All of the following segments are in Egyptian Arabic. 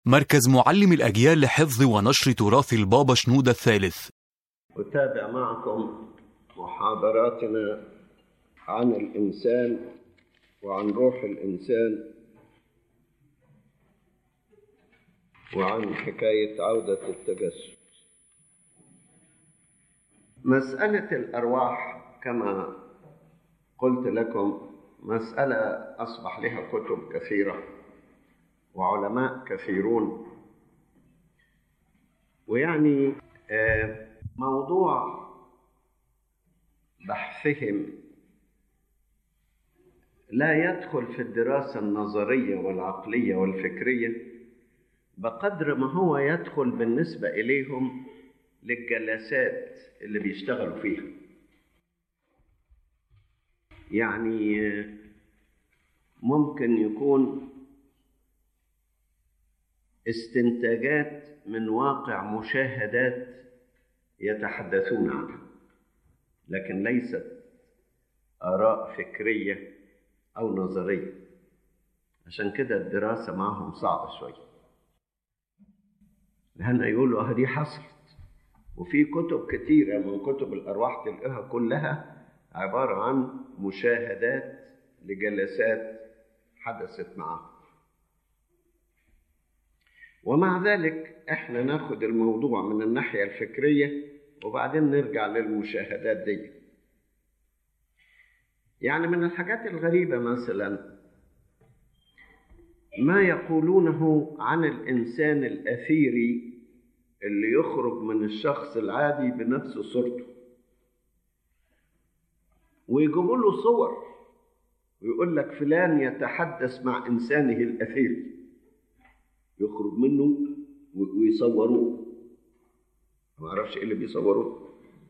مركز معلم الأجيال لحفظ ونشر تراث البابا شنودة الثالث أتابع معكم محاضراتنا عن الإنسان وعن روح الإنسان وعن حكاية عودة التجسد مسألة الأرواح كما قلت لكم مسألة أصبح لها كتب كثيرة وعلماء كثيرون ويعني آه، موضوع بحثهم لا يدخل في الدراسة النظرية والعقلية والفكرية بقدر ما هو يدخل بالنسبة إليهم للجلسات اللي بيشتغلوا فيها يعني آه، ممكن يكون استنتاجات من واقع مشاهدات يتحدثون عنها لكن ليست آراء فكرية أو نظرية عشان كده الدراسة معهم صعبة شوية لأن يقولوا اه دي حصلت وفي كتب كتيرة من كتب الأرواح تلقاها كلها عبارة عن مشاهدات لجلسات حدثت معهم ومع ذلك احنا ناخد الموضوع من الناحية الفكرية وبعدين نرجع للمشاهدات دي يعني من الحاجات الغريبة مثلا ما يقولونه عن الإنسان الأثيري اللي يخرج من الشخص العادي بنفس صورته ويجيبوا له صور ويقول لك فلان يتحدث مع إنسانه الأثيري يخرج منه ويصوروه ما اعرفش ايه اللي بيصوروه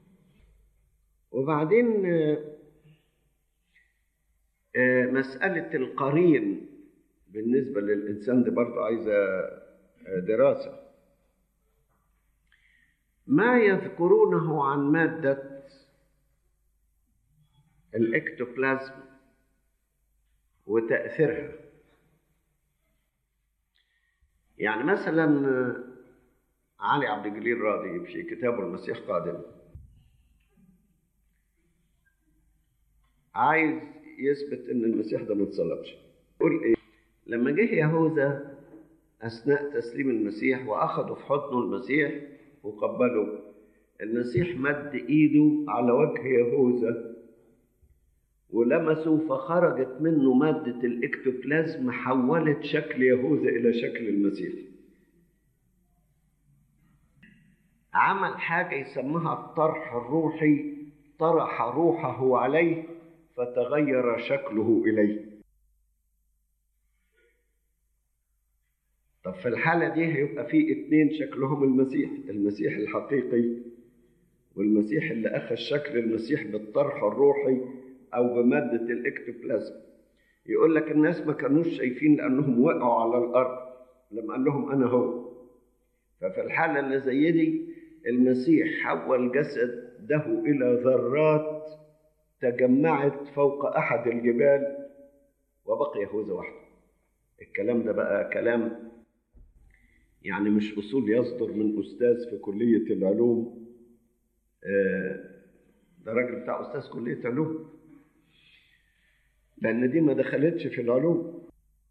وبعدين مسألة القرين بالنسبة للإنسان دي برضه عايزة دراسة ما يذكرونه عن مادة الإكتوبلازم وتأثيرها يعني مثلا علي عبد الجليل راضي في كتابه المسيح قادم عايز يثبت ان المسيح ده ما اتصلبش يقول ايه لما جه يهوذا اثناء تسليم المسيح واخذوا في حضنه المسيح وقبلوا المسيح مد ايده على وجه يهوذا ولمسه فخرجت منه مادة الإكتوبلازم حولت شكل يهوذا إلى شكل المسيح عمل حاجة يسمها الطرح الروحي طرح روحه عليه فتغير شكله إليه طب في الحالة دي هيبقى في اتنين شكلهم المسيح المسيح الحقيقي والمسيح اللي أخذ شكل المسيح بالطرح الروحي او بماده الاكتوبلازم يقول لك الناس ما كانوش شايفين لانهم وقعوا على الارض لما قال لهم انا هو ففي الحاله اللي زي دي المسيح حول جسده الى ذرات تجمعت فوق احد الجبال وبقي يهوذا وحده الكلام ده بقى كلام يعني مش اصول يصدر من استاذ في كليه العلوم ده راجل بتاع استاذ كليه علوم لأن دي ما دخلتش في العلوم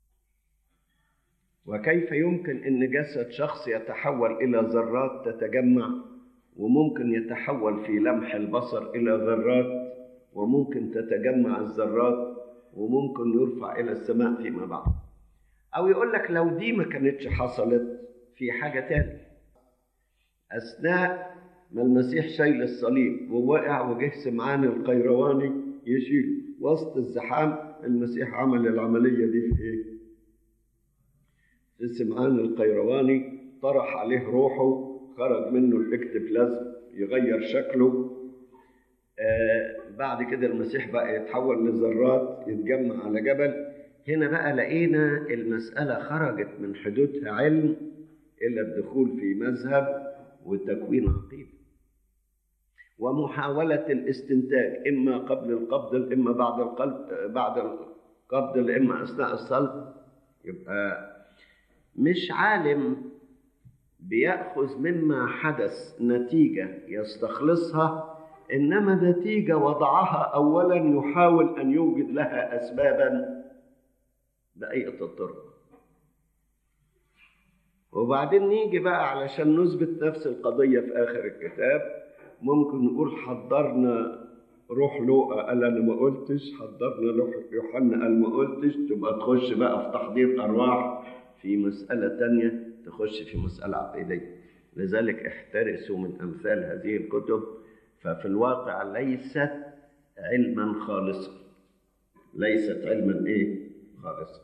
وكيف يمكن أن جسد شخص يتحول إلى ذرات تتجمع وممكن يتحول في لمح البصر إلى ذرات وممكن تتجمع الذرات وممكن يرفع إلى السماء فيما بعد أو يقول لك لو دي ما كانتش حصلت في حاجة تانية أثناء ما المسيح شايل الصليب ووقع وجه سمعان القيرواني يشيله وسط الزحام المسيح عمل العملية دي في إيه؟ في سمعان القيرواني طرح عليه روحه خرج منه الاكتوبلازم يغير شكله آه بعد كده المسيح بقى يتحول لذرات يتجمع على جبل هنا بقى لقينا المسألة خرجت من حدودها علم إلى الدخول في مذهب وتكوين عقيدة ومحاولة الاستنتاج إما قبل القبض إما بعد القلب بعد القبض إما أثناء الصلب يبقى مش عالم بيأخذ مما حدث نتيجة يستخلصها إنما نتيجة وضعها أولا يحاول أن يوجد لها أسبابا بأية الطرق وبعدين نيجي بقى علشان نثبت نفس القضية في آخر الكتاب ممكن نقول حضرنا روح لوقا قال أنا ما قلتش حضرنا روح يوحنا قال ما قلتش تبقى تخش بقى في تحضير أرواح في مسألة تانية تخش في مسألة عقيدية لذلك احترسوا من أمثال هذه الكتب ففي الواقع ليست علما خالصا ليست علما ايه خالصا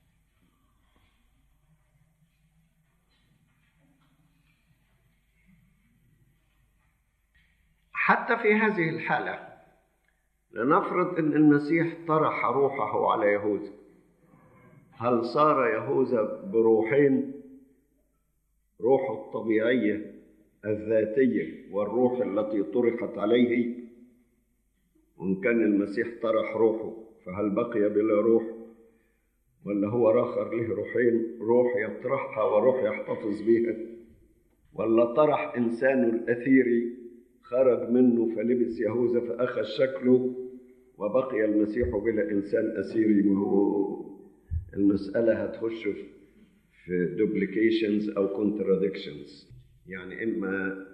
حتى في هذه الحالة لنفرض أن المسيح طرح روحه على يهوذا هل صار يهوذا بروحين روحه الطبيعية الذاتية والروح التي طرحت عليه وإن كان المسيح طرح روحه فهل بقي بلا روح ولا هو راخر له روحين روح يطرحها وروح يحتفظ بها ولا طرح إنسان الأثيري خرج منه فلبس يهوذا فأخذ شكله وبقي المسيح بلا إنسان أسيري وهو المسألة هتخش في دوبليكيشنز أو كونتراديكشنز يعني إما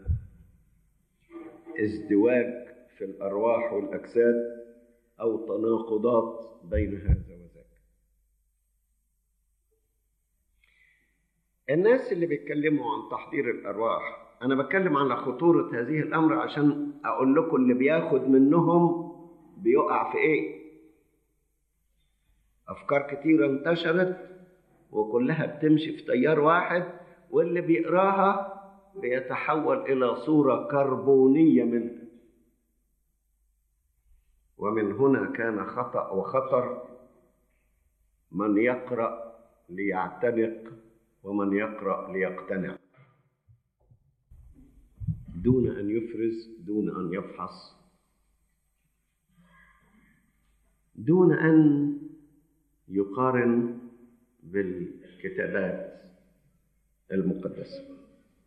ازدواج في الأرواح والأجساد أو تناقضات بين هذا وذاك الناس اللي بيتكلموا عن تحضير الأرواح أنا بتكلم على خطورة هذه الأمر عشان أقول لكم اللي بياخد منهم بيقع في إيه أفكار كتيرة انتشرت وكلها بتمشي في تيار واحد واللي بيقراها بيتحول إلى صورة كربونية منها ومن هنا كان خطأ وخطر من يقرأ ليعتنق ومن يقرأ ليقتنع دون أن يفرز دون أن يفحص دون أن يقارن بالكتابات المقدسة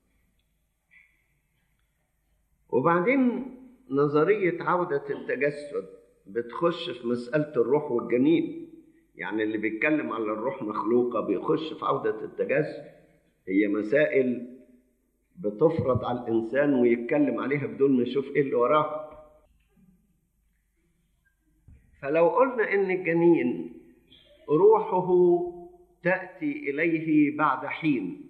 وبعدين نظرية عودة التجسد بتخش في مسألة الروح والجنين يعني اللي بيتكلم على الروح مخلوقة بيخش في عودة التجسد هي مسائل بتفرض على الإنسان ويتكلم عليها بدون ما يشوف إيه اللي وراها فلو قلنا إن الجنين روحه تأتي إليه بعد حين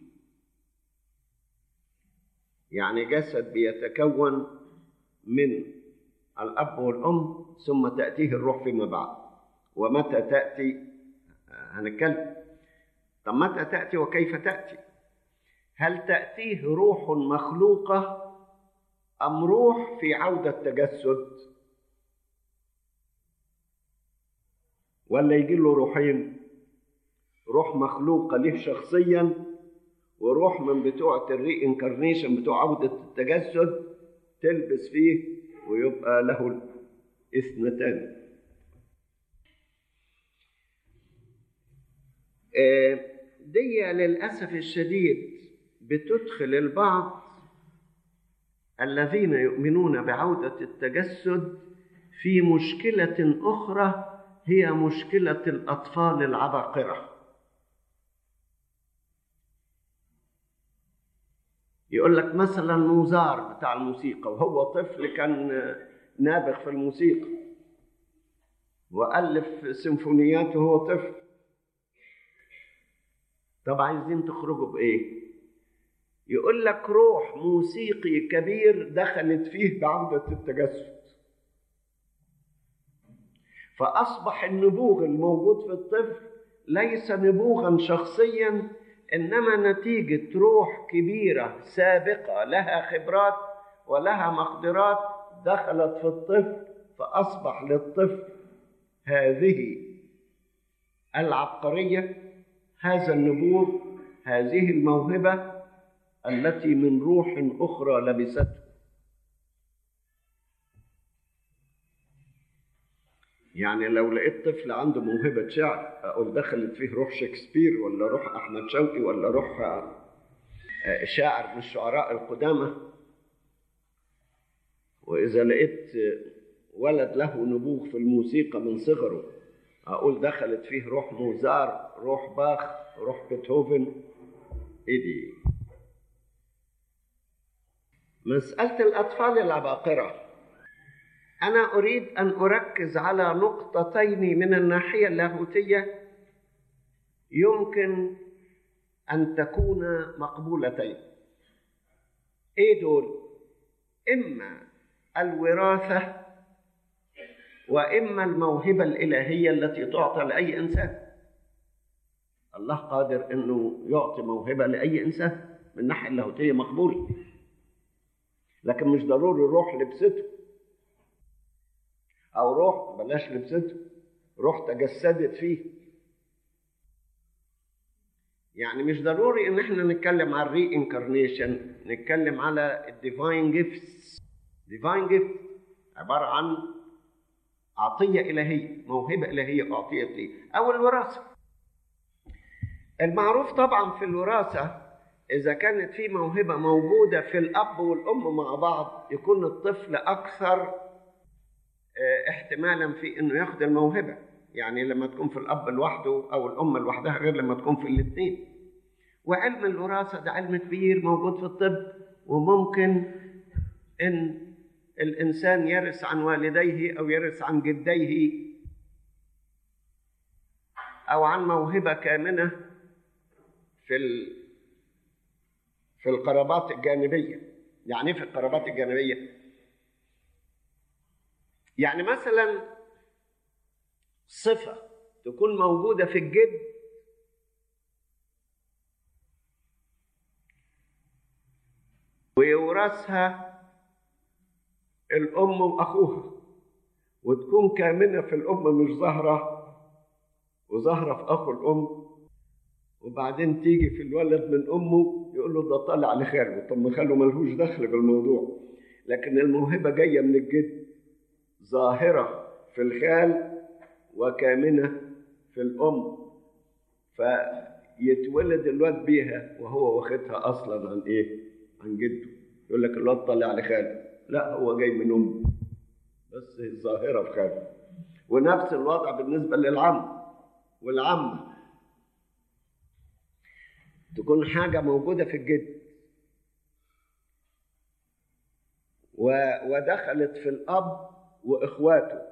يعني جسد بيتكون من الأب والأم ثم تأتيه الروح فيما بعد ومتى تأتي هنتكلم طب متى تأتي وكيف تأتي هل تأتيه روح مخلوقة أم روح في عودة تجسد ولا يجي له روحين روح مخلوقة له شخصيا وروح من بتوع الري انكارنيشن بتوع عودة التجسد تلبس فيه ويبقى له اثنتان دي للأسف الشديد بتدخل البعض الذين يؤمنون بعودة التجسد في مشكلة أخرى هي مشكلة الأطفال العباقرة يقول لك مثلا موزار بتاع الموسيقى وهو طفل كان نابغ في الموسيقى وألف سيمفونيات وهو طفل طب عايزين تخرجوا بإيه؟ يقول لك روح موسيقي كبير دخلت فيه بعودة التجسد فأصبح النبوغ الموجود في الطفل ليس نبوغا شخصيا إنما نتيجة روح كبيرة سابقة لها خبرات ولها مقدرات دخلت في الطفل فأصبح للطفل هذه العبقرية هذا النبوغ هذه الموهبة التي من روح أخرى لبسته يعني لو لقيت طفل عنده موهبة شعر أقول دخلت فيه روح شكسبير ولا روح أحمد شوقي ولا روح شاعر من الشعراء القدامى وإذا لقيت ولد له نبوغ في الموسيقى من صغره أقول دخلت فيه روح موزار روح باخ روح بيتهوفن إيه دي مسألة الأطفال العباقرة أنا أريد أن أركز على نقطتين من الناحية اللاهوتية يمكن أن تكونا مقبولتين إيه دول؟ إما الوراثة وإما الموهبة الإلهية التي تعطى لأي إنسان الله قادر أنه يعطي موهبة لأي إنسان من الناحية اللاهوتية مقبولة لكن مش ضروري روح لبسته أو روح بلاش لبسته روح تجسدت فيه يعني مش ضروري ان احنا نتكلم عن الري انكارنيشن نتكلم على الديفاين جيفتس ديفاين جيفت عباره عن عطيه الهيه موهبه الهيه اعطيت لي او الوراثه المعروف طبعا في الوراثه اذا كانت في موهبه موجوده في الاب والام مع بعض يكون الطفل اكثر احتمالا في انه ياخذ الموهبه يعني لما تكون في الاب لوحده او الام لوحدها غير لما تكون في الاثنين وعلم الوراثه ده علم كبير موجود في الطب وممكن ان الانسان يرث عن والديه او يرث عن جديه او عن موهبه كامنه في ال... في القرابات الجانبيه يعني ايه في القرابات الجانبيه يعني مثلا صفة تكون موجودة في الجد ويورثها الأم وأخوها وتكون كامنة في الأم مش ظاهرة وظاهرة في أخو الأم وبعدين تيجي في الولد من أمه يقول له ده طالع لخاله طب ما خاله ملهوش دخل بالموضوع لكن الموهبة جاية من الجد ظاهرة في الخال وكامنة في الأم فيتولد الواد بيها وهو واخدها أصلا عن إيه؟ عن جده يقول لك الواد طالع لخاله لا هو جاي من أمه بس الظاهرة في خاله ونفس الوضع بالنسبة للعم والعمة تكون حاجة موجودة في الجد ودخلت في الأب وإخواته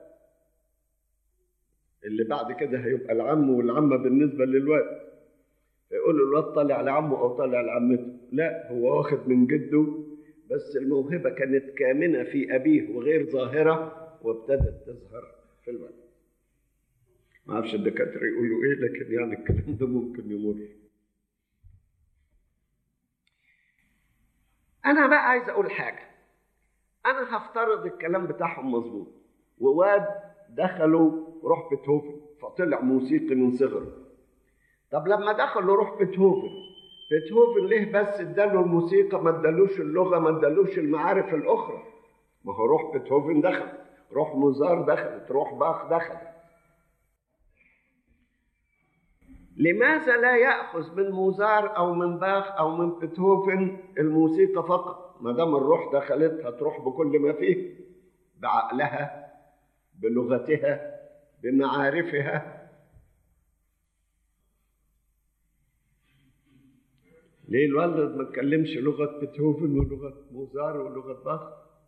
اللي بعد كده هيبقى العم والعمه بالنسبه للواد يقول الواد طالع لعمه او طالع لعمته لا هو واخد من جده بس الموهبه كانت كامنه في ابيه وغير ظاهره وابتدت تظهر في الولد ما اعرفش الدكاتره يقولوا ايه لكن يعني الكلام ده ممكن يمر انا بقى عايز اقول حاجه انا هفترض الكلام بتاعهم مظبوط وواد دخلوا روح بيتهوفن فطلع موسيقي من صغره طب لما دخلوا روح بيتهوفن بيتهوفن ليه بس اداله الموسيقى ما ادالوش اللغه ما ادالوش المعارف الاخرى ما هو روح بيتهوفن دخل روح موزار دخلت روح باخ دخلت لماذا لا ياخذ من موزار او من باخ او من بيتهوفن الموسيقى فقط ما دام الروح دخلت هتروح بكل ما فيه بعقلها بلغتها بمعارفها ليه الولد ما اتكلمش لغة بيتهوفن ولغة موزار ولغة باخ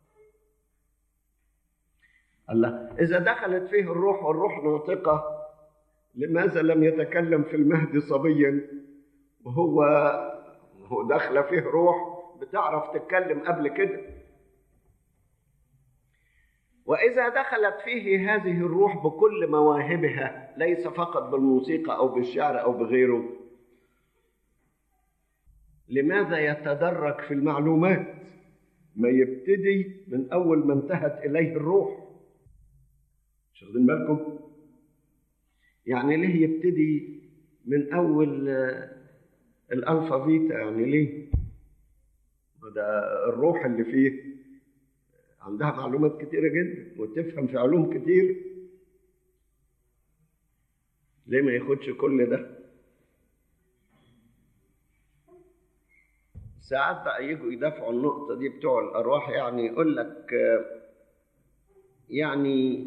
الله إذا دخلت فيه الروح والروح ناطقة لماذا لم يتكلم في المهد صبيا وهو هو داخلة فيه روح بتعرف تتكلم قبل كده وإذا دخلت فيه هذه الروح بكل مواهبها ليس فقط بالموسيقى أو بالشعر أو بغيره لماذا يتدرج في المعلومات ما يبتدي من أول ما انتهت إليه الروح مش واخدين بالكم يعني ليه يبتدي من أول الألفا فيتا يعني ليه ده الروح اللي فيه عندها معلومات كتيرة جدا وتفهم في علوم كتير ليه ما ياخدش كل ده ساعات بقى يجوا يدافعوا النقطة دي بتوع الأرواح يعني يقول لك آه، يعني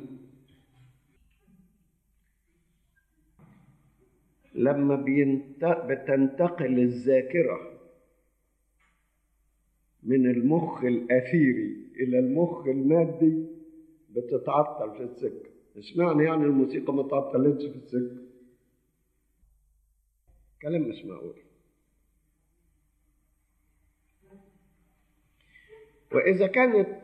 لما بينت... بتنتقل الذاكرة من المخ الأثيري إلى المخ المادي بتتعطل في السكة اشمعنى يعني الموسيقى ما تعطلتش في السكة كلام مش معقول وإذا كانت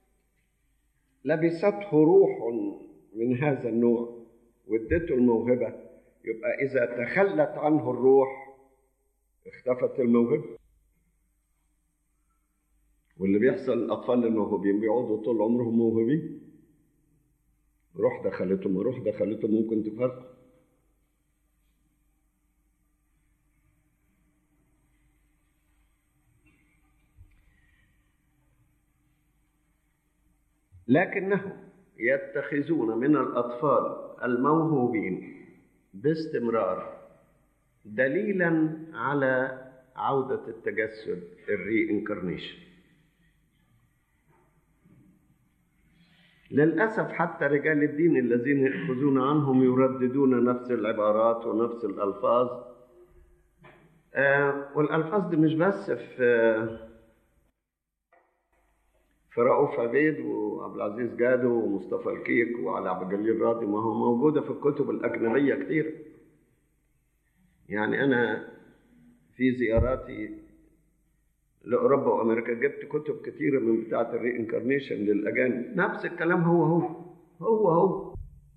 لبسته روح من هذا النوع وادته الموهبة يبقى إذا تخلت عنه الروح اختفت الموهبة واللي بيحصل الأطفال الموهوبين بيقعدوا طول عمرهم موهوبين روح دخلتهم روح دخلتهم ممكن تفرق لكنهم يتخذون من الأطفال الموهوبين باستمرار دليلا على عودة التجسد الري انكارنيشن للأسف حتى رجال الدين الذين يأخذون عنهم يرددون نفس العبارات ونفس الألفاظ آه والألفاظ دي مش بس في في رؤوف عبيد وعبد العزيز جادو ومصطفى الكيك وعلي عبد الجليل راضي ما هو موجودة في الكتب الأجنبية كتير يعني أنا في زياراتي لأوروبا وأمريكا جبت كتب كتيرة من بتاعة الري انكارنيشن للأجانب نفس الكلام هو هو هو هو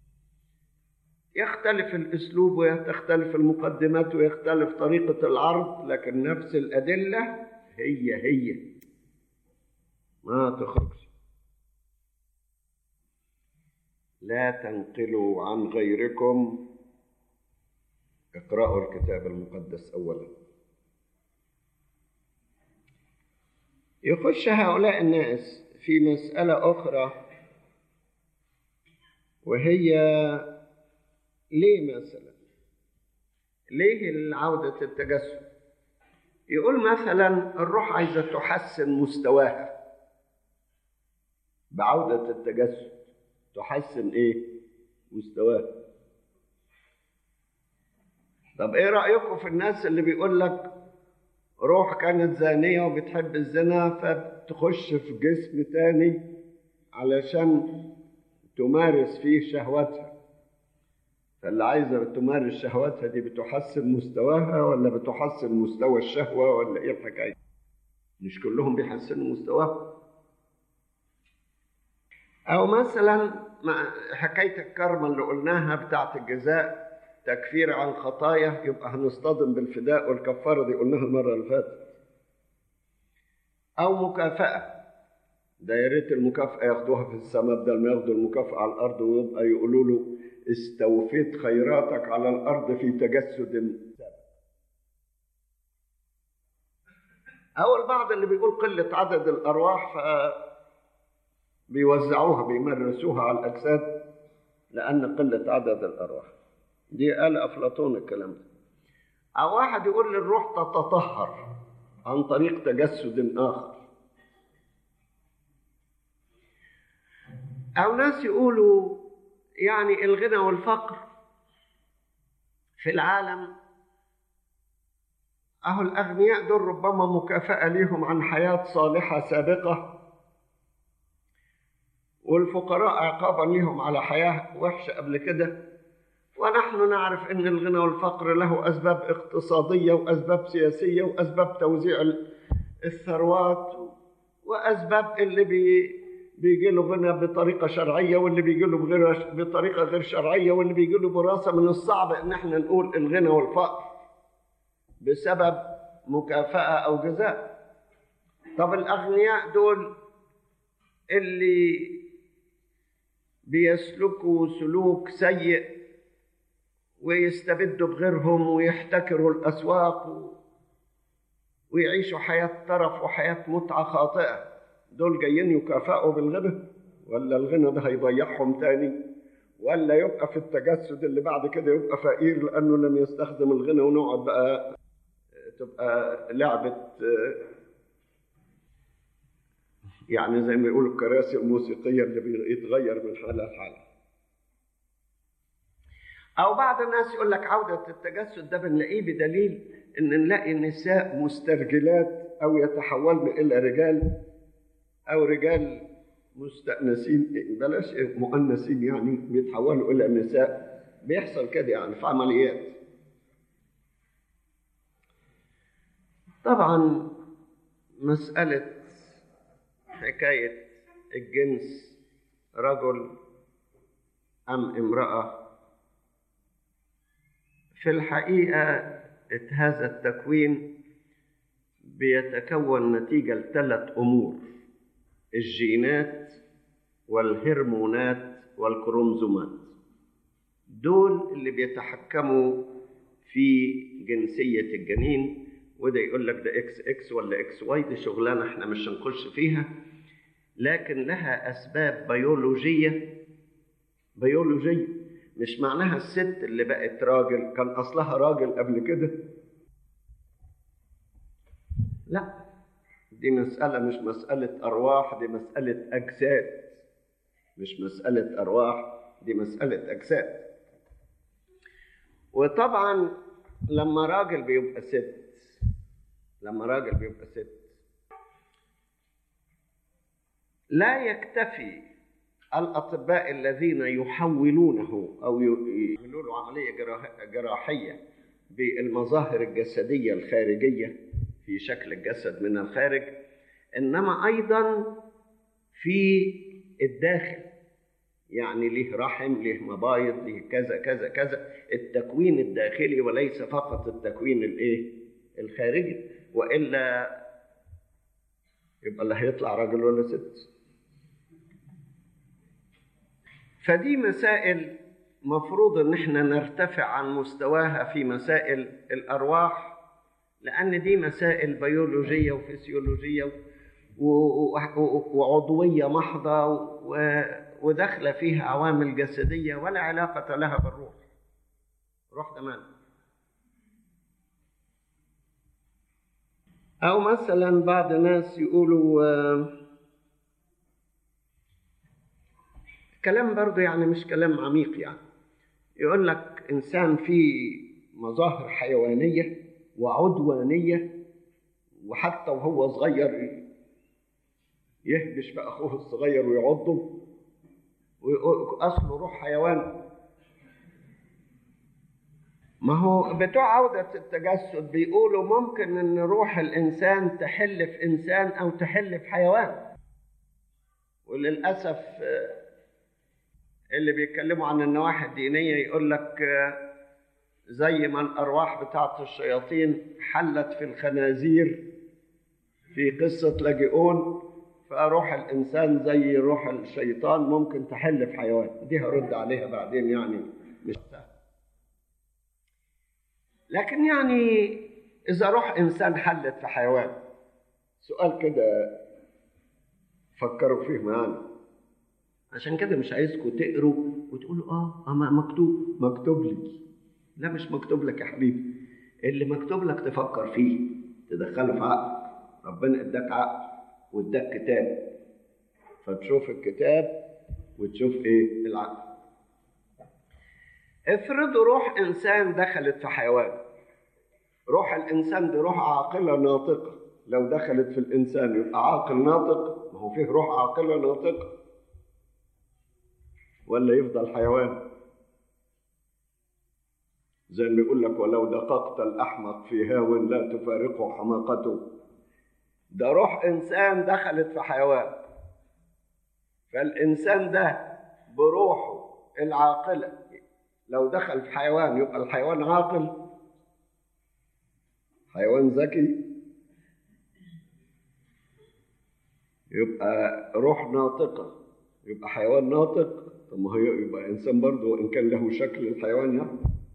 يختلف الأسلوب وتختلف المقدمات ويختلف طريقة العرض لكن نفس الأدلة هي هي ما تخرجش لا تنقلوا عن غيركم اقرأوا الكتاب المقدس أولا يخش هؤلاء الناس في مسألة أخرى وهي ليه مثلا ليه عودة التجسد يقول مثلا الروح عايزة تحسن مستواها بعودة التجسد تحسن ايه مستواها طب ايه رأيكم في الناس اللي بيقول لك روح كانت زانية وبتحب الزنا فبتخش في جسم تاني علشان تمارس فيه شهواتها فاللي عايزة تمارس شهواتها دي بتحسن مستواها ولا بتحسن مستوى الشهوة ولا ايه الحكاية مش كلهم بيحسنوا مستواهم أو مثلا حكاية الكرمة اللي قلناها بتاعت الجزاء تكفير عن خطايا يبقى هنصطدم بالفداء والكفارة دي قلناها المرة اللي فاتت أو مكافأة ده يا ريت المكافأة ياخدوها في السماء بدل ما ياخدوا المكافأة على الأرض ويبقى يقولوا له استوفيت خيراتك على الأرض في تجسد أو البعض اللي بيقول قلة عدد الأرواح ف بيوزعوها بيمرسوها على الأجساد لأن قلة عدد الأرواح دي قال أفلاطون الكلام ده أو واحد يقول للروح تتطهر عن طريق تجسد آخر أو ناس يقولوا يعني الغنى والفقر في العالم أهو الأغنياء دول ربما مكافأة ليهم عن حياة صالحة سابقة والفقراء عقابا لهم على حياة وحشة قبل كده ونحن نعرف أن الغنى والفقر له أسباب اقتصادية وأسباب سياسية وأسباب توزيع الثروات وأسباب اللي بي بيجي له غنى بطريقة شرعية واللي بيجي له بغير بطريقة غير شرعية واللي بيجي له وراثة من الصعب إن احنا نقول الغنى والفقر بسبب مكافأة أو جزاء طب الأغنياء دول اللي بيسلكوا سلوك سيء ويستبدوا بغيرهم ويحتكروا الأسواق ويعيشوا حياة ترف وحياة متعة خاطئة دول جايين يكافئوا بالغنى ولا الغنى ده هيضيعهم تاني ولا يبقى في التجسد اللي بعد كده يبقى فقير لانه لم يستخدم الغنى ونقعد بقى تبقى لعبه يعني زي ما يقولوا الكراسي الموسيقيه اللي بيتغير من حاله لحاله او بعض الناس يقول لك عوده التجسد ده بنلاقيه بدليل ان نلاقي نساء مسترجلات او يتحولن الى رجال او رجال مستأنسين بلاش مؤنسين يعني بيتحولوا الى نساء بيحصل كده يعني في عمليات طبعا مسألة حكاية الجنس رجل أم امرأة في الحقيقة هذا التكوين بيتكون نتيجة لثلاث أمور الجينات والهرمونات والكروموزومات دول اللي بيتحكموا في جنسية الجنين وده يقول لك ده اكس اكس ولا اكس واي دي شغلانة احنا مش هنخش فيها لكن لها أسباب بيولوجية بيولوجية مش معناها الست اللي بقت راجل كان أصلها راجل قبل كده لا دي مسألة مش مسألة أرواح دي مسألة أجساد مش مسألة أرواح دي مسألة أجساد وطبعا لما راجل بيبقى ست لما راجل بيبقى ست لا يكتفي الأطباء الذين يحولونه أو يعملوا له عملية جراحية بالمظاهر الجسدية الخارجية في شكل الجسد من الخارج إنما أيضا في الداخل يعني له رحم له مبايض له كذا كذا كذا التكوين الداخلي وليس فقط التكوين الايه الخارجي والا يبقى اللي هيطلع راجل ولا ست فدي مسائل مفروض ان احنا نرتفع عن مستواها في مسائل الارواح لان دي مسائل بيولوجيه وفسيولوجيه وعضويه محضه وداخله فيها عوامل جسديه ولا علاقه لها بالروح روح تمام او مثلا بعض الناس يقولوا كلام برضه يعني مش كلام عميق يعني يقول لك انسان فيه مظاهر حيوانيه وعدوانيه وحتى وهو صغير يهبش في اخوه الصغير ويعضه واصله روح حيوان ما هو بتوع عودة التجسد بيقولوا ممكن ان روح الانسان تحل في انسان او تحل في حيوان وللاسف اللي بيتكلموا عن النواحي الدينية يقول لك زي ما الارواح بتاعت الشياطين حلت في الخنازير في قصة لاجئون فروح الانسان زي روح الشيطان ممكن تحل في حيوان دي هرد عليها بعدين يعني مش سهل لكن يعني اذا روح انسان حلت في حيوان سؤال كده فكروا فيه معانا عشان كده مش عايزكم تقروا وتقولوا اه اه مكتوب مكتوب لي لا مش مكتوب لك يا حبيبي اللي مكتوب لك تفكر فيه تدخله في عقلك ربنا اداك عقل واداك كتاب فتشوف الكتاب وتشوف ايه العقل افرضوا روح انسان دخلت في حيوان روح الانسان دي روح عاقله ناطقه لو دخلت في الانسان يبقى عاقل ناطق ما هو فيه روح عاقله ناطقه ولا يفضل حيوان زي ما يقول لك ولو دققت الاحمق في هاو لا تفارقه حماقته ده روح انسان دخلت في حيوان فالانسان ده بروحه العاقله لو دخل في حيوان يبقى الحيوان عاقل حيوان ذكي يبقى روح ناطقه يبقى حيوان ناطق طب ما هو يبقى انسان برضه وان كان له شكل الحيوان يعني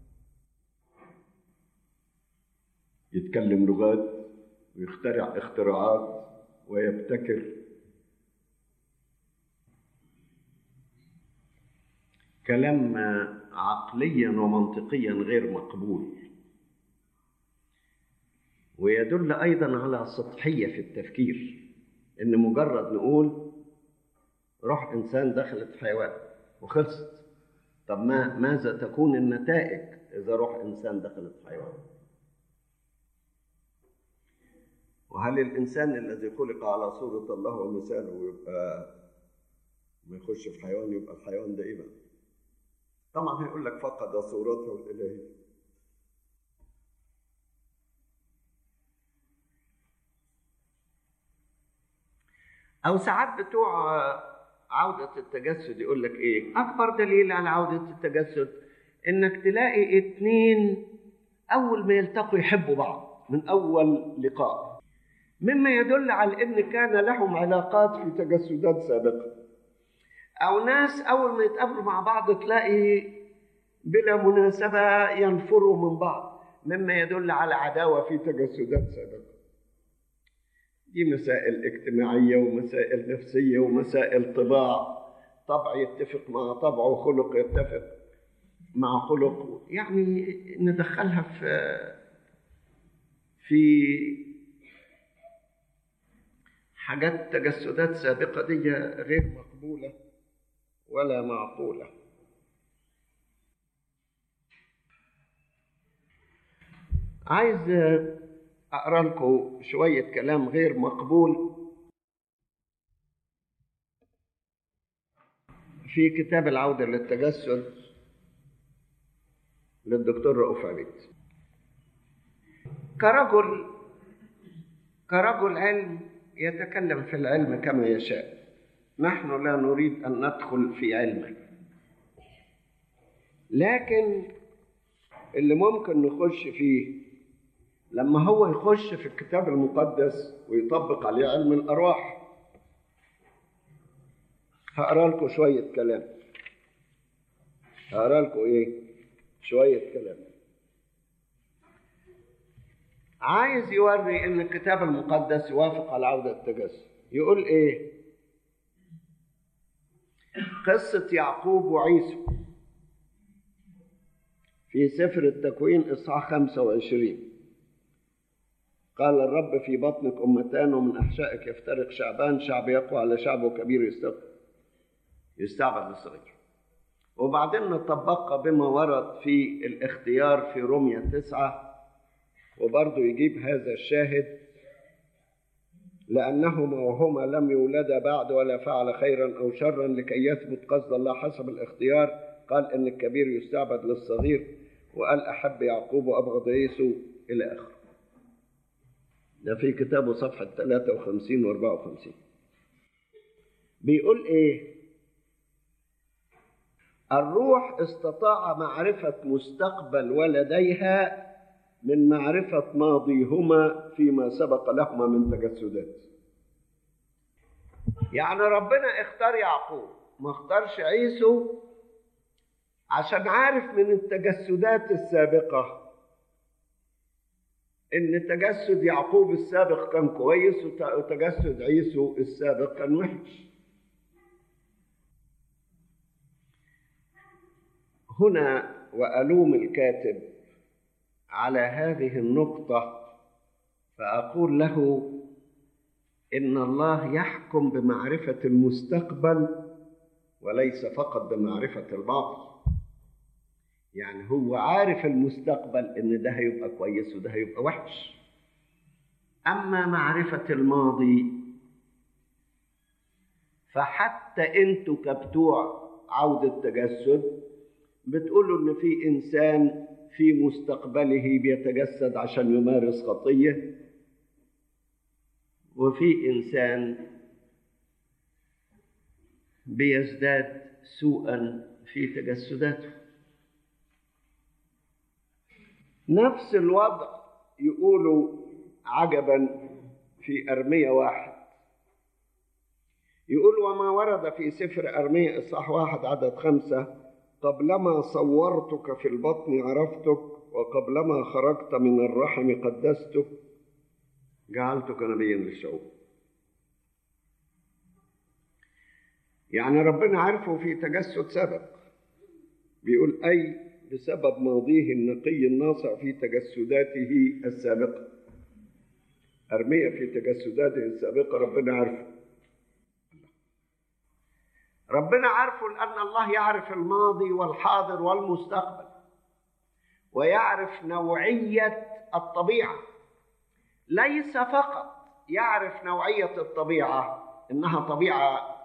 يتكلم لغات ويخترع اختراعات ويبتكر كلام عقليا ومنطقيا غير مقبول ويدل ايضا على سطحيه في التفكير ان مجرد نقول روح انسان دخلت حيوان وخلصت طب ما ماذا تكون النتائج اذا روح انسان دخلت حيوان وهل الانسان الذي خلق على صوره الله ومثاله يبقى ما يخش في حيوان يبقى الحيوان ده ايه بقى؟ طبعا هيقول لك فقد صورته الالهيه او ساعات بتوع عودة التجسد يقول لك ايه اكبر دليل على عودة التجسد انك تلاقي اتنين اول ما يلتقوا يحبوا بعض من اول لقاء مما يدل على ان كان لهم علاقات في تجسدات سابقة او ناس اول ما يتقابلوا مع بعض تلاقي بلا مناسبة ينفروا من بعض مما يدل على عداوة في تجسدات سابقة دي مسائل اجتماعية ومسائل نفسية ومسائل طباع طبع يتفق مع طبع وخلق يتفق مع خلق يعني ندخلها في في حاجات تجسدات سابقة دي غير مقبولة ولا معقولة عايز أقرأ لكم شوية كلام غير مقبول في كتاب العودة للتجسد للدكتور رؤوف عبيد كرجل كرجل علم يتكلم في العلم كما يشاء نحن لا نريد أن ندخل في علمه لكن اللي ممكن نخش فيه لما هو يخش في الكتاب المقدس ويطبق عليه علم الأرواح هقرا لكم شوية كلام هقرا لكم إيه؟ شوية كلام عايز يوري إن الكتاب المقدس يوافق على عودة التجسد يقول إيه؟ قصة يعقوب وعيسو في سفر التكوين إصحاح 25 قال الرب في بطنك أمتان ومن أحشائك يفترق شعبان شعب يقوى على شعب وكبير يستغفر يستعبد للصغير وبعدين نطبقها بما ورد في الاختيار في رومية تسعة وبرضه يجيب هذا الشاهد لأنهما وهما لم يولدا بعد ولا فعل خيرا أو شرا لكي يثبت قصد الله حسب الاختيار قال إن الكبير يستعبد للصغير وقال أحب يعقوب وأبغض عيسو إلى آخره ده في كتابه صفحة 53 و 54 بيقول إيه الروح استطاع معرفة مستقبل ولديها من معرفة ماضيهما فيما سبق لهما من تجسدات يعني ربنا اختار يعقوب ما اختارش عيسو عشان عارف من التجسدات السابقة إن تجسد يعقوب السابق كان كويس وتجسد عيسو السابق كان وحش هنا وألوم الكاتب على هذه النقطة فأقول له إن الله يحكم بمعرفة المستقبل وليس فقط بمعرفة الماضي يعني هو عارف المستقبل إن ده هيبقى كويس وده هيبقى وحش أما معرفة الماضي فحتى أنتوا كبتوع عودة تجسد بتقولوا إن في إنسان في مستقبله بيتجسد عشان يمارس خطية وفي إنسان بيزداد سوءا في تجسداته نفس الوضع يقولوا عجبا في أرمية واحد يقول وما ورد في سفر أرمية إصحاح واحد عدد خمسة قبلما صورتك في البطن عرفتك وقبلما خرجت من الرحم قدستك جعلتك نبيا للشعوب يعني ربنا عرفه في تجسد سابق بيقول أي بسبب ماضيه النقي الناصع في تجسداته السابقة أرمية في تجسداته السابقة ربنا عارفه ربنا عارفه لأن الله يعرف الماضي والحاضر والمستقبل ويعرف نوعية الطبيعة ليس فقط يعرف نوعية الطبيعة إنها طبيعة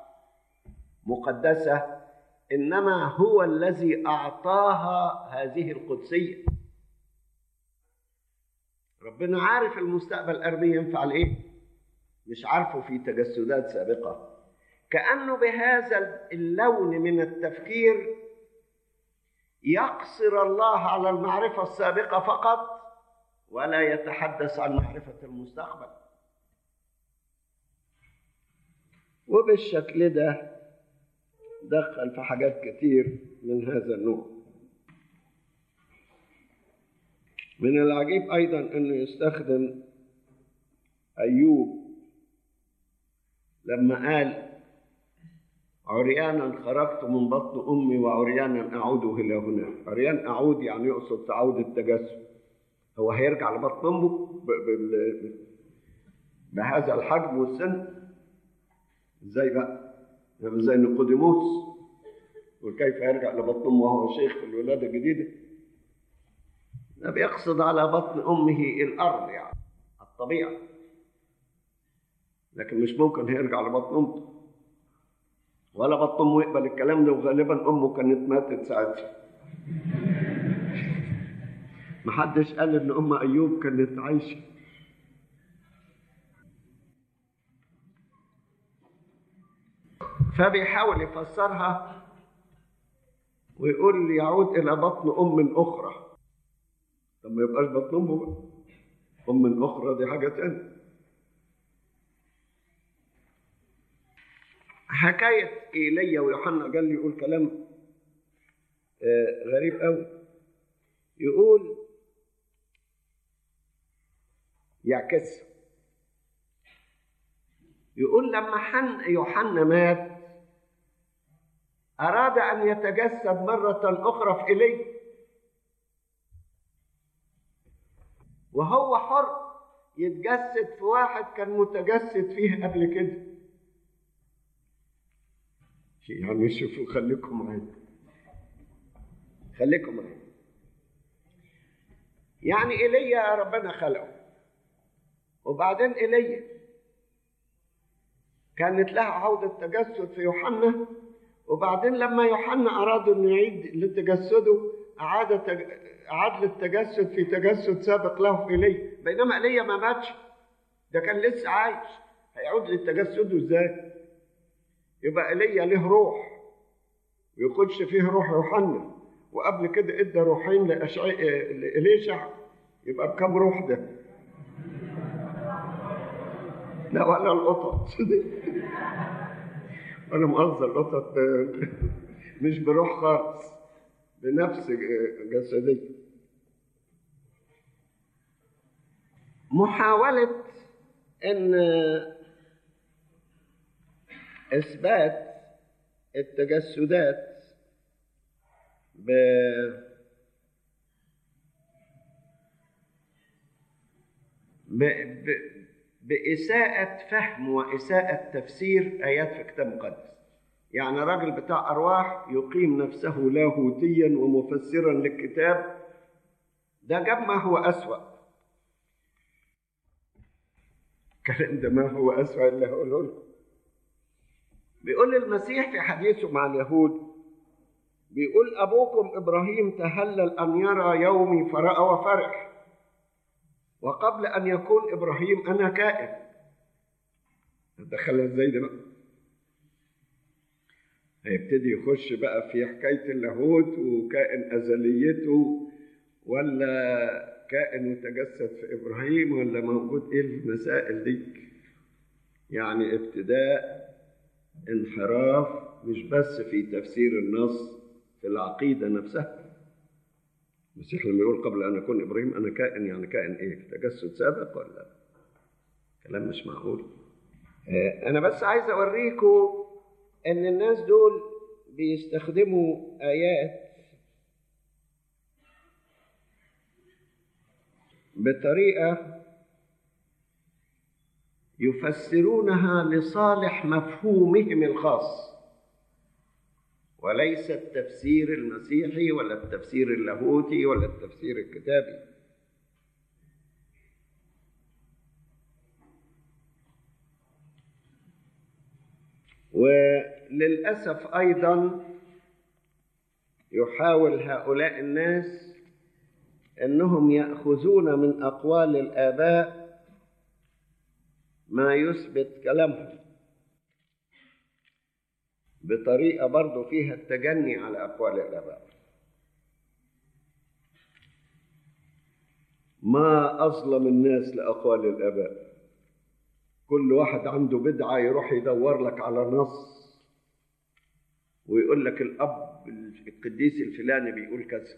مقدسة إنما هو الذي أعطاها هذه القدسية ربنا عارف المستقبل أرمي ينفع إيه مش عارفه في تجسدات سابقة كأنه بهذا اللون من التفكير يقصر الله على المعرفة السابقة فقط ولا يتحدث عن معرفة المستقبل وبالشكل ده دخل في حاجات كتير من هذا النوع من العجيب أيضا أنه يستخدم أيوب لما قال عريانا خرجت من بطن أمي وعريانا أعود إلى هنا عريان أعود يعني يقصد في عودة التجسد هو هيرجع لبطن أمه بال... بهذا الحجم والسن ازاي بقى؟ يعني زي نيقوديموس وكيف يرجع لبطن امه وهو شيخ في الولاده الجديده؟ ده بيقصد على بطن امه الارض يعني الطبيعه لكن مش ممكن هيرجع لبطن امه ولا بطن امه يقبل الكلام ده وغالبا امه كانت ماتت ساعتها محدش قال ان ام ايوب كانت عايشه فبيحاول يفسرها ويقول يعود الى بطن ام اخرى طب ما يبقاش بطن امه بقى ام اخرى دي حاجه تانية حكايه ايليا ويوحنا قال لي يقول كلام آه غريب قوي يقول يعكس يقول لما حن يوحنا مات أراد أن يتجسد مرة أخرى في إيليا وهو حر يتجسد في واحد كان متجسد فيه قبل كده يعني شوفوا خليكم معايا خليكم معايا يعني ايليا ربنا خلقه وبعدين ايليا كانت له عودة تجسد في يوحنا وبعدين لما يوحنا أراد أن يعيد لتجسده أعاد تج... أعاد للتجسد في تجسد سابق له في إيليا بينما إيليا ما ماتش ده كان لسه عايش هيعود لتجسده إزاي؟ يبقى إيليا له روح ويخش فيه روح يوحنا وقبل كده ادى روحين لأشعي... لإليشع يبقى بكم روح ده؟ لا ولا القطط ولا مؤاخذة القطط مش بروح خالص بنفس جسدية محاولة ان اثبات التجسدات ب ب... ب... بإساءة فهم وإساءة تفسير آيات في كتاب مقدس يعني راجل بتاع أرواح يقيم نفسه لاهوتيا ومفسرا للكتاب ده جاب ما هو أسوأ الكلام ده ما هو أسوأ اللي هقوله لكم بيقول المسيح في حديثه مع اليهود بيقول أبوكم إبراهيم تهلل أن يرى يومي فرأى وفرح وقبل أن يكون إبراهيم أنا كائن دخلها ازاي ده بقى هيبتدي يخش بقى في حكاية اللاهوت وكائن أزليته ولا كائن يتجسد في إبراهيم ولا موجود إيه المسائل دي يعني ابتداء انحراف مش بس في تفسير النص في العقيدة نفسها المسيح لما يقول قبل ان اكون ابراهيم انا كائن يعني كائن ايه؟ تجسد سابق ولا؟ كلام مش معقول. انا بس عايز اوريكم ان الناس دول بيستخدموا ايات بطريقة يفسرونها لصالح مفهومهم الخاص وليس التفسير المسيحي ولا التفسير اللاهوتي ولا التفسير الكتابي وللأسف أيضا يحاول هؤلاء الناس أنهم يأخذون من أقوال الآباء ما يثبت كلامهم بطريقة برضو فيها التجني على أقوال الآباء ما أظلم الناس لأقوال الآباء كل واحد عنده بدعة يروح يدور لك على نص ويقول لك الأب القديس الفلاني بيقول كذا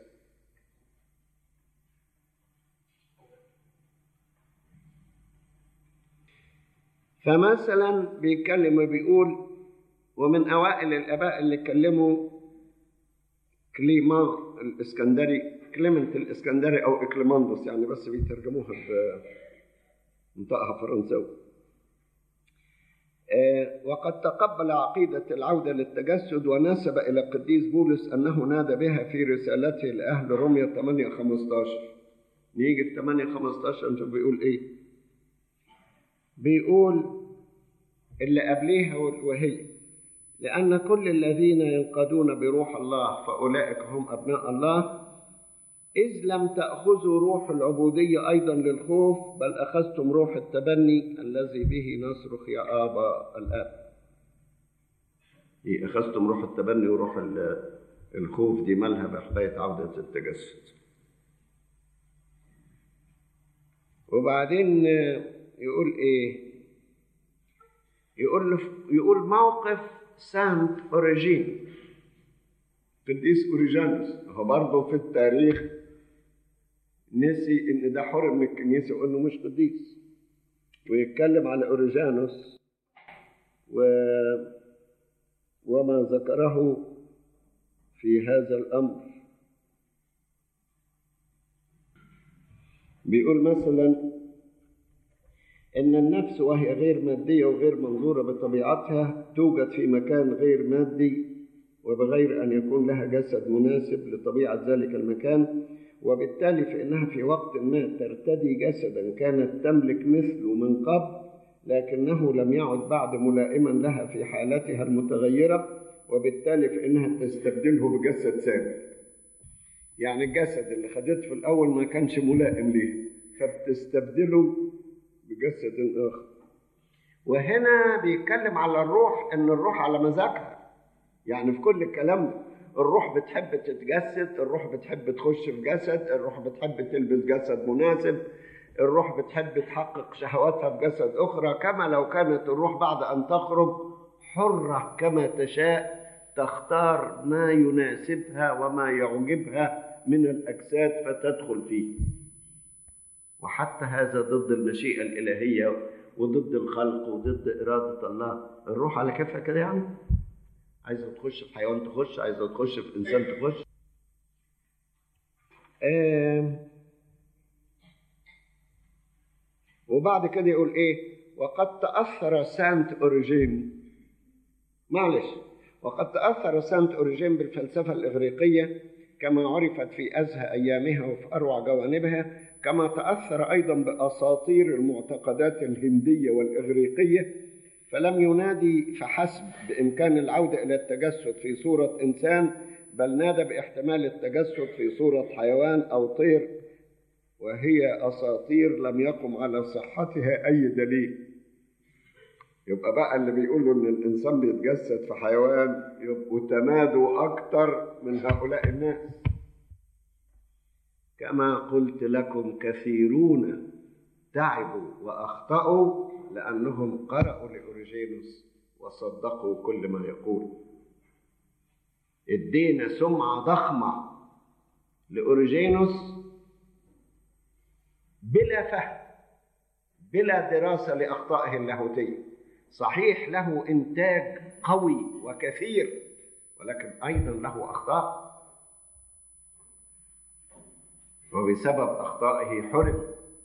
فمثلا بيتكلم بيقول ومن أوائل الآباء اللي اتكلموا كليمان الإسكندري كليمنت الإسكندري أو إكليماندوس يعني بس بيترجموها بمنطقها فرنساوي وقد تقبل عقيدة العودة للتجسد ونسب إلى القديس بولس أنه نادى بها في رسالته لأهل روميا 8 15 نيجي في 8 15 نشوف بيقول إيه بيقول اللي قبليها وهي لأن كل الذين ينقادون بروح الله فأولئك هم أبناء الله إذ لم تأخذوا روح العبودية أيضا للخوف بل أخذتم روح التبني الذي به نصرخ يا آبا الآب إيه أخذتم روح التبني وروح الخوف دي مالها بحكاية عودة التجسد وبعدين يقول إيه يقول يقول موقف سانت أوريجين قديس أوريجانوس هو برضه في التاريخ نسي إن ده حرم من الكنيسة وإنه مش قديس ويتكلم على أوريجانوس و وما ذكره في هذا الأمر بيقول مثلا إن النفس وهي غير مادية وغير منظورة بطبيعتها توجد في مكان غير مادي وبغير أن يكون لها جسد مناسب لطبيعة ذلك المكان وبالتالي فإنها في وقت ما ترتدي جسدا كانت تملك مثله من قبل لكنه لم يعد بعد ملائما لها في حالتها المتغيرة وبالتالي فإنها تستبدله بجسد ثاني يعني الجسد اللي خدته في الأول ما كانش ملائم ليه فبتستبدله بجسد آخر وهنا بيتكلم على الروح إن الروح على مزاجها يعني في كل الكلام ده الروح بتحب تتجسد الروح بتحب تخش في جسد الروح بتحب تلبس جسد مناسب الروح بتحب تحقق شهواتها بجسد أخرى كما لو كانت الروح بعد أن تخرج حرة كما تشاء تختار ما يناسبها وما يعجبها من الأجساد فتدخل فيه وحتى هذا ضد المشيئة الإلهية وضد الخلق وضد إرادة الله الروح على كيفها كده يعني عايزة تخش في حيوان تخش عايزة تخش في إنسان تخش آه وبعد كده يقول إيه وقد تأثر سانت أوريجين معلش وقد تأثر سانت أوريجين بالفلسفة الإغريقية كما عرفت في أزهى أيامها وفي أروع جوانبها كما تأثر أيضا بأساطير المعتقدات الهندية والإغريقية فلم ينادي فحسب بإمكان العودة إلى التجسد في صورة إنسان بل نادى باحتمال التجسد في صورة حيوان أو طير وهي أساطير لم يقم على صحتها أي دليل يبقى بقى اللي بيقولوا إن الإنسان بيتجسد في حيوان يبقوا تمادوا أكتر من هؤلاء الناس كما قلت لكم كثيرون تعبوا وأخطأوا لأنهم قرأوا لأوريجينوس وصدقوا كل ما يقول ادينا سمعة ضخمة لأوريجينوس بلا فهم بلا دراسة لأخطائه اللاهوتية صحيح له إنتاج قوي وكثير ولكن أيضا له أخطاء وبسبب أخطائه حرم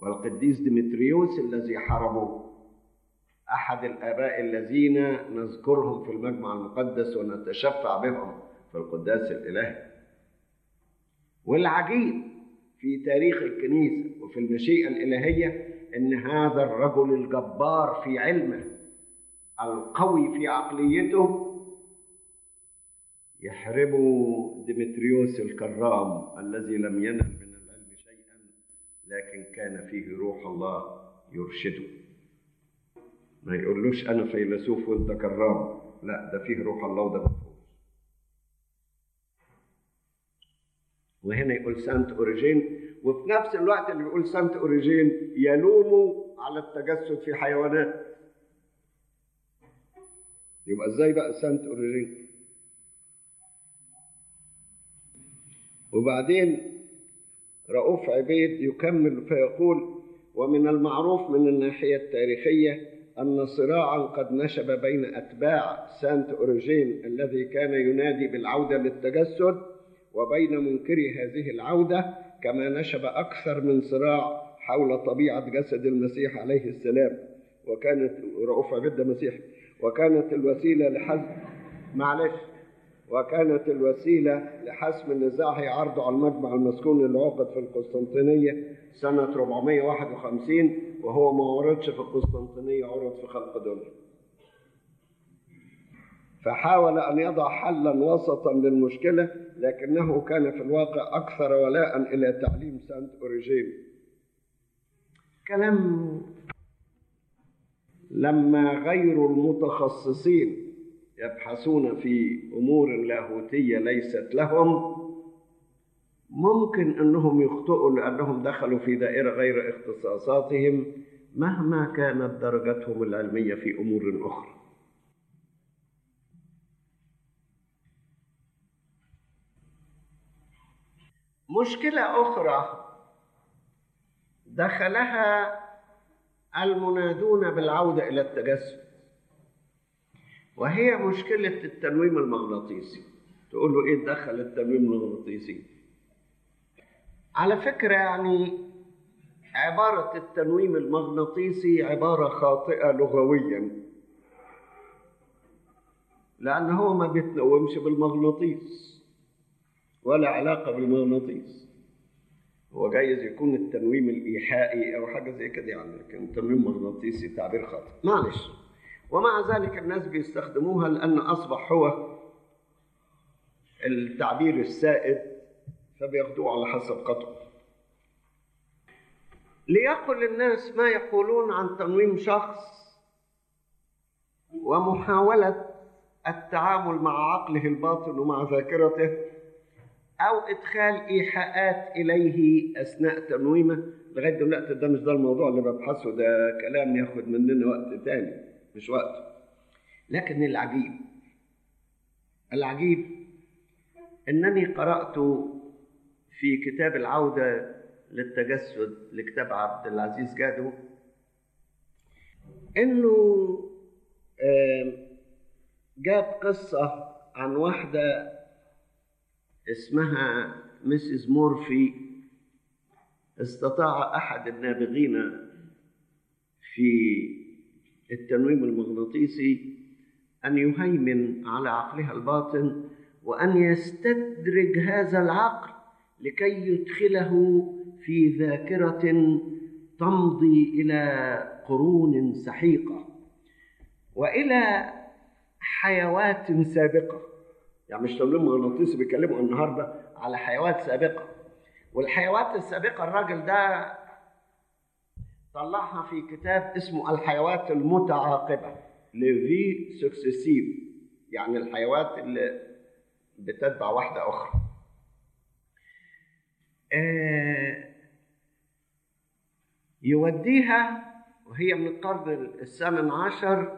والقديس ديمتريوس الذي حرمه أحد الآباء الذين نذكرهم في المجمع المقدس ونتشفع بهم في القداس الإلهي والعجيب في تاريخ الكنيسة وفي المشيئة الإلهية إن هذا الرجل الجبار في علمه القوي في عقليته يحرم ديمتريوس الكرام الذي لم ينل من العلم شيئا لكن كان فيه روح الله يرشده ما يقولوش انا فيلسوف وانت كرام لا ده فيه روح الله وده مفهوم وهنا يقول سانت اوريجين وفي نفس الوقت اللي بيقول سانت اوريجين يلومه على التجسد في حيوانات يبقى ازاي بقى سانت اوريجين وبعدين رؤوف عبيد يكمل فيقول ومن المعروف من الناحية التاريخية أن صراعا قد نشب بين أتباع سانت أوريجين الذي كان ينادي بالعودة للتجسد وبين منكري هذه العودة كما نشب أكثر من صراع حول طبيعة جسد المسيح عليه السلام وكانت رؤوف عبيد ده مسيحي وكانت الوسيلة لحزم معلش وكانت الوسيلة لحسم النزاع هي عرضه على المجمع المسكون اللي عقد في القسطنطينية سنة 451 وهو ما عرضش في القسطنطينية عرض في خلقدونيا فحاول أن يضع حلا وسطا للمشكلة لكنه كان في الواقع أكثر ولاء إلى تعليم سانت أوريجين كلام لما غير المتخصصين يبحثون في امور لاهوتيه ليست لهم ممكن انهم يخطئوا لانهم دخلوا في دائره غير اختصاصاتهم مهما كانت درجتهم العلميه في امور اخرى مشكله اخرى دخلها المنادون بالعوده الى التجسد وهي مشكلة التنويم المغناطيسي تقول له ايه دخل التنويم المغناطيسي على فكرة يعني عبارة التنويم المغناطيسي عبارة خاطئة لغويا لأن هو ما بيتنومش بالمغناطيس ولا علاقة بالمغناطيس هو جايز يكون التنويم الإيحائي أو حاجة زي كده يعني لكن التنويم المغناطيسي تعبير خاطئ معلش ومع ذلك الناس بيستخدموها لأن أصبح هو التعبير السائد فبياخدوه على حسب قطعه ليقل الناس ما يقولون عن تنويم شخص ومحاولة التعامل مع عقله الباطن ومع ذاكرته أو إدخال إيحاءات إليه أثناء تنويمه لغاية دلوقتي ده مش ده الموضوع اللي ببحثه ده كلام ياخد مننا وقت تاني مش وقت لكن العجيب العجيب انني قرات في كتاب العوده للتجسد لكتاب عبد العزيز جادو انه جاب قصه عن واحده اسمها مسز مورفي استطاع احد النابغين في التنويم المغناطيسي أن يهيمن على عقلها الباطن وأن يستدرج هذا العقل لكي يدخله في ذاكرة تمضي إلى قرون سحيقة وإلى حيوات سابقة يعني مش تنويم مغناطيسي بيتكلموا النهارده على حيوات سابقة والحيوات السابقة الراجل ده طلعها في كتاب اسمه الحيوات المتعاقبة لفي سكسيسيف يعني الحيوات اللي بتتبع واحدة أخرى آه يوديها وهي من القرن الثامن عشر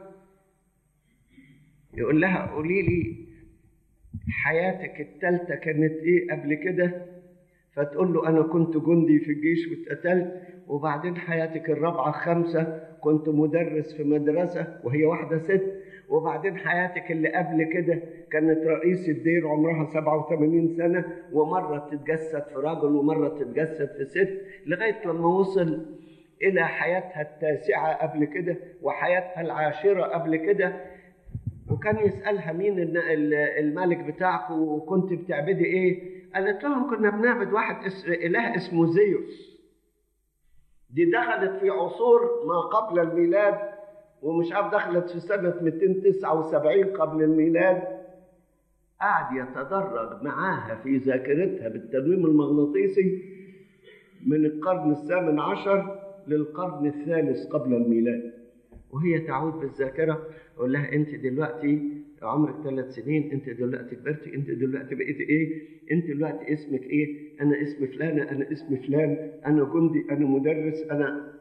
يقول لها قولي لي حياتك التالتة كانت ايه قبل كده فتقول له انا كنت جندي في الجيش واتقتلت وبعدين حياتك الرابعة خمسة كنت مدرس في مدرسة وهي واحدة ست وبعدين حياتك اللي قبل كده كانت رئيس الدير عمرها 87 سنة ومرة تتجسد في راجل ومرة تتجسد في ست لغاية لما وصل إلى حياتها التاسعة قبل كده وحياتها العاشرة قبل كده وكان يسألها مين الملك بتاعكم وكنت بتعبدي إيه؟ قالت لهم كنا بنعبد واحد اس... إله اسمه زيوس دي دخلت في عصور ما قبل الميلاد ومش عارف دخلت في سنة 279 قبل الميلاد قعد يتدرج معاها في ذاكرتها بالتنويم المغناطيسي من القرن الثامن عشر للقرن الثالث قبل الميلاد وهي تعود بالذاكرة أقول لها أنت دلوقتي عمرك ثلاث سنين أنت دلوقتي كبرتي أنت دلوقتي بقيت إيه أنت دلوقتي اسمك إيه أنا اسمي فلانة أنا اسمي فلان أنا جندي أنا مدرس أنا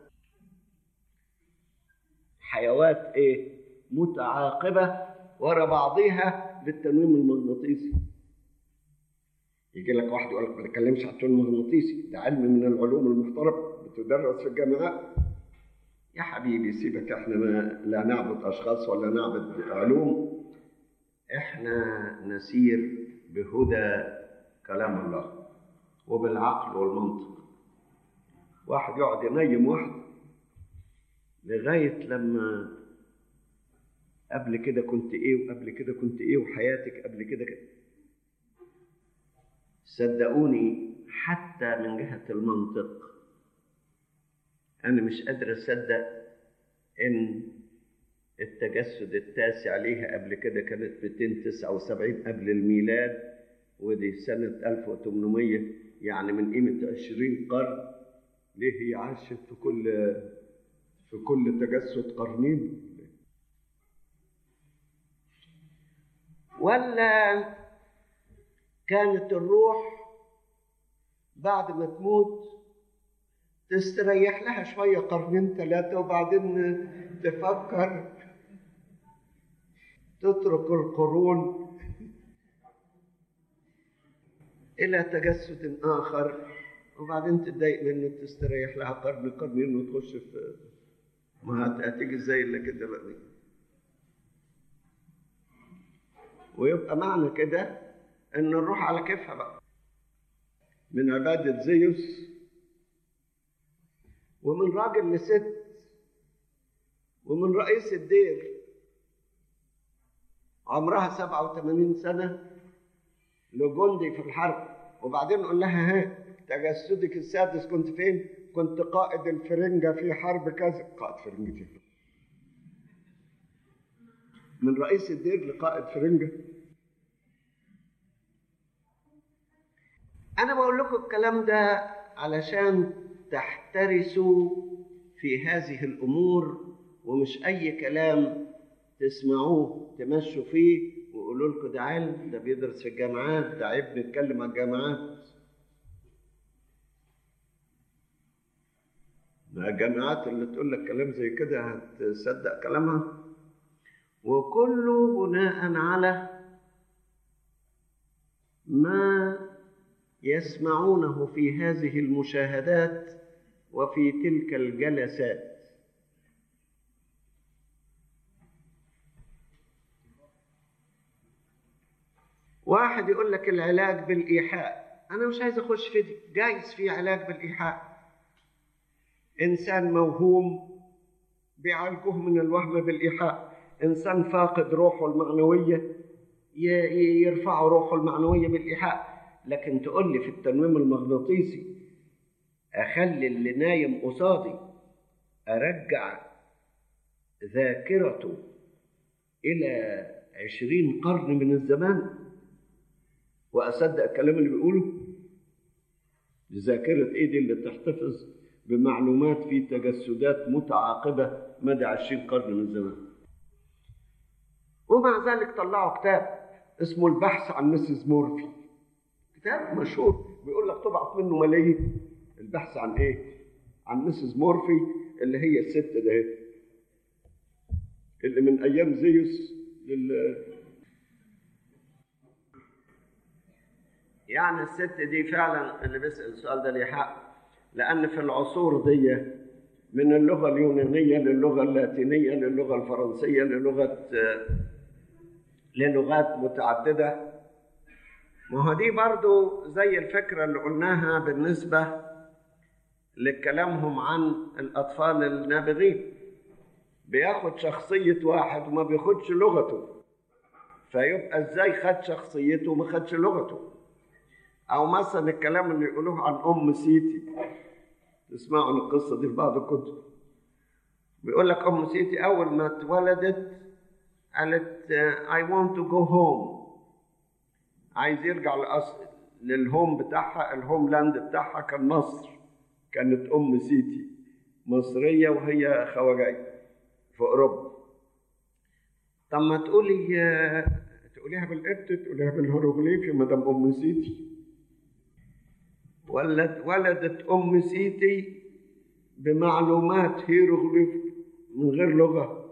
حيوات إيه متعاقبة ورا بعضها بالتنويم المغناطيسي يجي لك واحد يقول لك ما تتكلمش عن التنويم المغناطيسي ده علم من العلوم المحترمه بتدرس في الجامعات يا حبيبي سيبك احنا ما لا نعبد اشخاص ولا نعبد علوم احنا نسير بهدى كلام الله وبالعقل والمنطق واحد يقعد ينيم واحد لغايه لما قبل كده كنت ايه وقبل كده كنت ايه وحياتك قبل كده كده صدقوني حتى من جهة المنطق أنا مش قادر أصدق إن التجسد التاسع ليها قبل كده كانت 279 قبل الميلاد ودي سنة 1800 يعني من قيمة 20 قرن ليه هي عاشت في كل في كل تجسد قرنين ولا كانت الروح بعد ما تموت تستريح لها شوية قرنين ثلاثة وبعدين تفكر تترك القرون إلى تجسد آخر وبعدين تتضايق منه تستريح لها قرن قرنين وتخش في ما هتيجي ازاي الا كده بقى ويبقى معنى كده ان الروح على كيفها بقى من عبادة زيوس ومن راجل لست ومن رئيس الدير عمرها 87 سنة لجندي في الحرب وبعدين نقول لها ها تجسدك السادس كنت فين؟ كنت قائد الفرنجة في حرب كذا قائد فرنجة فين؟ من رئيس الدير لقائد فرنجة أنا بقول لكم الكلام ده علشان تحترسوا في هذه الأمور ومش أي كلام تسمعوه تمشوا فيه ويقولوا لكم ده علم ده بيدرس في الجامعات ده عيب نتكلم على الجامعات ما الجامعات اللي تقول لك كلام زي كده هتصدق كلامها وكله بناء على ما يسمعونه في هذه المشاهدات وفي تلك الجلسات واحد يقول لك العلاج بالإيحاء أنا مش عايز أخش في دي جايز في علاج بالإيحاء إنسان موهوم بيعالجوه من الوهم بالإيحاء إنسان فاقد روحه المعنوية يرفعوا روحه المعنوية بالإيحاء لكن تقول لي في التنويم المغناطيسي أخلي اللي نايم قصادي أرجع ذاكرته إلى عشرين قرن من الزمان وأصدق الكلام اللي بيقوله ذاكرة إيه دي اللي تحتفظ بمعلومات في تجسدات متعاقبة مدى عشرين قرن من الزمان ومع ذلك طلعوا كتاب اسمه البحث عن مسز مورفي كتاب مشهور بيقول لك طبعت منه ملايين البحث عن ايه؟ عن مسز مورفي اللي هي الست ده اللي من ايام زيوس لل يعني الست دي فعلا اللي بيسأل السؤال ده ليه حق لأن في العصور دي من اللغة اليونانية للغة اللاتينية للغة الفرنسية للغة للغات متعددة ما هو دي برضو زي الفكرة اللي قلناها بالنسبة لكلامهم عن الأطفال النابغين بياخد شخصية واحد وما بياخدش لغته فيبقى ازاي خد شخصيته وما خدش لغته او مثلا الكلام اللي يقولوه عن ام سيتي تسمعوا عن القصة دي في بعض الكتب بيقول لك ام سيتي اول ما اتولدت قالت I want to go home عايز يرجع لأصل للهوم بتاعها الهوم لاند بتاعها كان مصر كانت ام سيتي مصرية وهي خواجاي في اوروبا طب ما تقولي تقوليها بالقبط تقوليها بالهيروغليفي ما دام ام سيتي ولد ولدت ام سيتي بمعلومات هيروغليفي من غير لغه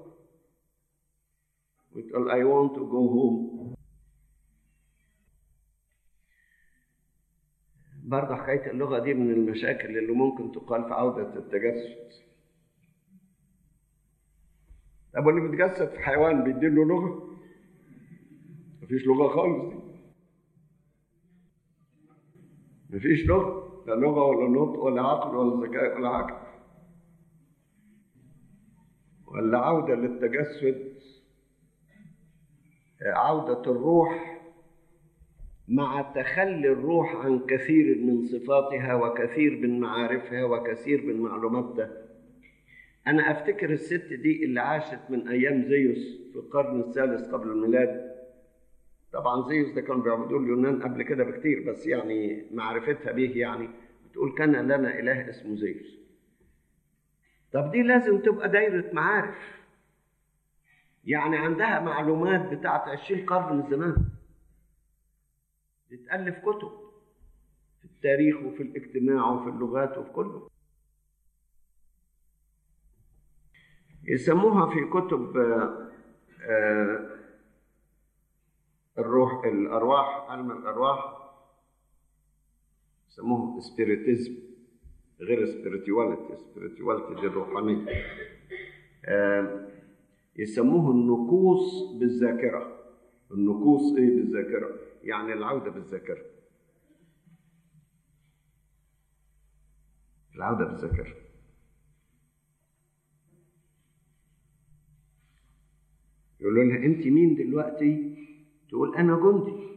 وتقول I want to go home برضه حكاية اللغة دي من المشاكل اللي ممكن تقال في عودة التجسد طب واللي بيتجسد في حيوان بيديله لغة؟ مفيش لغة خالص دي مفيش لغة لا لغة ولا نطق ولا عقل ولا ذكاء ولا عقل ولا عودة للتجسد عودة الروح مع تخلي الروح عن كثير من صفاتها وكثير من معارفها وكثير من معلوماتها أنا أفتكر الست دي اللي عاشت من أيام زيوس في القرن الثالث قبل الميلاد طبعا زيوس ده كانوا بيعبدوا اليونان قبل كده بكتير بس يعني معرفتها به يعني بتقول كان لنا إله اسمه زيوس طب دي لازم تبقى دايرة معارف يعني عندها معلومات بتاعت عشرين قرن من زمان بتألف كتب في التاريخ وفي الاجتماع وفي اللغات وفي كله يسموها في كتب الروح الأرواح علم الأرواح يسموه سبيريتيزم غير سبيريتواليتي سبيريتواليتي دي الروحانية يسموه النكوص بالذاكرة النكوص ايه بالذاكرة يعني العودة بالذاكرة العودة بالذاكرة يقولوا لها انت مين دلوقتي تقول انا جندي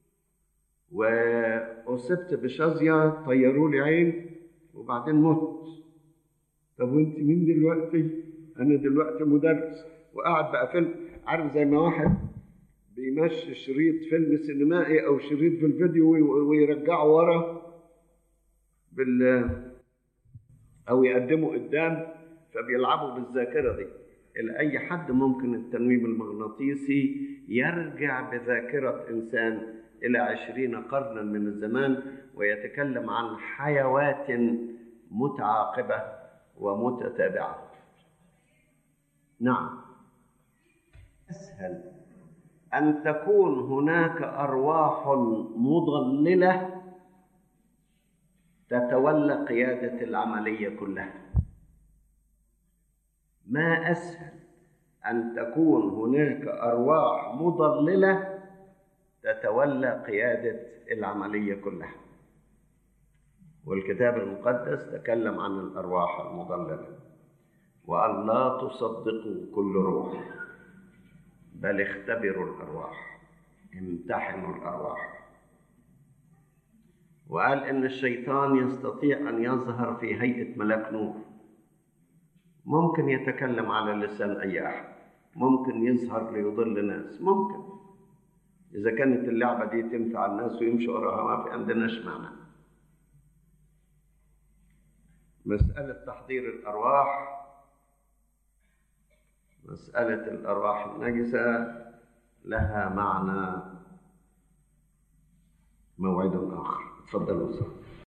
واصبت بشظيه طيروا لي عين وبعدين مت طب وانت مين دلوقتي انا دلوقتي مدرس وقاعد بقى فيلم عارف زي ما واحد بيمشي شريط فيلم سينمائي او شريط في الفيديو ويرجعه ورا بال او يقدمه قدام فبيلعبوا بالذاكره دي إلى أي حد ممكن التنويم المغناطيسي يرجع بذاكرة إنسان إلى عشرين قرنا من الزمان ويتكلم عن حيوات متعاقبة ومتتابعة نعم أسهل أن تكون هناك أرواح مضللة تتولى قيادة العملية كلها ما أسهل أن تكون هناك أرواح مضللة تتولى قيادة العملية كلها والكتاب المقدس تكلم عن الأرواح المضللة وأن لا تصدقوا كل روح بل اختبروا الأرواح امتحنوا الأرواح وقال إن الشيطان يستطيع أن يظهر في هيئة ملاك نور ممكن يتكلم على لسان أي أحد ممكن يظهر ليضل ناس ممكن إذا كانت اللعبة دي تنفع الناس ويمشوا وراها ما في عندناش معنى مسألة تحضير الأرواح مسألة الأرواح النجسة لها معنى موعد آخر تفضلوا صح